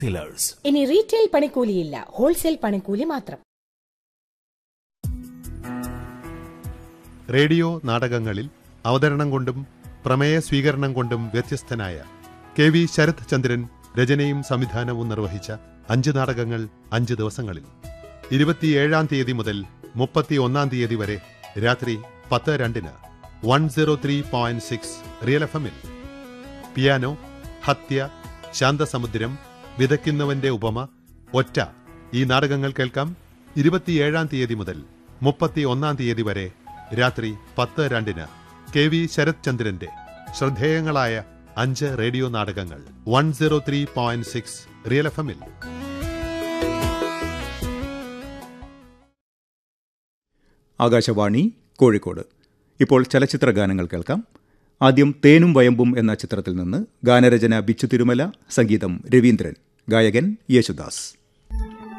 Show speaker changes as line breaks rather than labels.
Pillars.
ഇനി retail പണിക്കൂലിയില്ല wholesale പണിക്കൂലി മാത്രം
റേഡിയോ നാടകങ്ങളിൽ അവതരണം കൊണ്ടും പ്രമേയ സ്വീകരണം കൊണ്ടും വ്യത്യസ്തനായ കെ വി ശരത് ചന്ദ്രൻ രചനയും സംവിധാനവും നിർവഹിച്ച അഞ്ച് നാടകങ്ങൾ അഞ്ച് ദിവസങ്ങളിൽ ഇരുപത്തിയേഴാം തീയതി മുതൽ മുപ്പത്തി ഒന്നാം തീയതി വരെ രാത്രി പത്ത് രണ്ടിന് one zero three point six real F എമ്മിൽ പിയാനോ ഹത്യ ശാന്തസമുദ്രം വിതയ്ക്കുന്നവന്റെ ഉപമ ഒറ്റ ഈ നാടകങ്ങൾ കേൾക്കാം ഇരുപത്തിയേഴാം തീയതി മുതൽ മുപ്പത്തി ഒന്നാം തീയതി വരെ രാത്രി പത്ത് രണ്ടിന് കെ വി ശരത് ചന്ദ്രന്റെ ശ്രദ്ധേയങ്ങളായ അഞ്ച് റേഡിയോ നാടകങ്ങൾ one zero three point six real F എമ്മിൽ
ആകാശവാണി കോഴിക്കോട് ഇപ്പോൾ ചലച്ചിത്ര ഗാനങ്ങൾ കേൾക്കാം ആദ്യം തേനും വയമ്പും എന്ന ചിത്രത്തിൽ നിന്ന് ഗാനരചന ബിച്ചു തിരുമല സംഗീതം രവീന്ദ്രൻ ഗായകൻ യേശുദാസ്